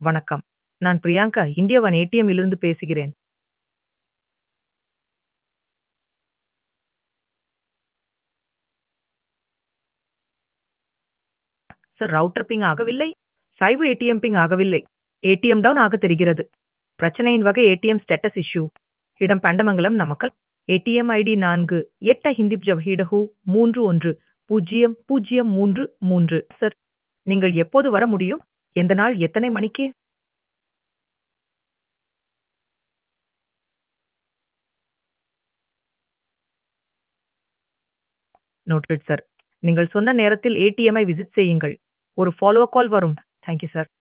வணக்கம். நான் Priyanka, India one ATM இலிருந்து பேசுகிறேன். சார் ரவுட்டர் பிங் ஆகவில்லை. சைபர் ஏடிஎம் பிங் ஆகவில்லை. ஏடிஎம் டவுன் ஆக தெரிகிறது. பிரச்சனையின் வகை ஏடிஎம் ஸ்டேட்டஸ் இஷ்யூ. இடம் பண்டமங்கலம் நமக்கல். ஏடிஎம் ஐடி நான்கு எட்ட ஹிந்திப் ஜவஹீடஹு மூன்று ஒன்று பூஜ்ஜியம் பூஜ்ஜியம் மூன்று மூன்று சார் நீங்கள் எப்போது வர முடியும்? எந்த நாள் எத்தனை மணிக்கு? Noted sir. நீங்கள் சொன்ன நேரத்தில் ஏடிஎம்ஐ விசிட் செய்யுங்கள். ஒரு ஃபாலோ கால் வரும். Thank you sir.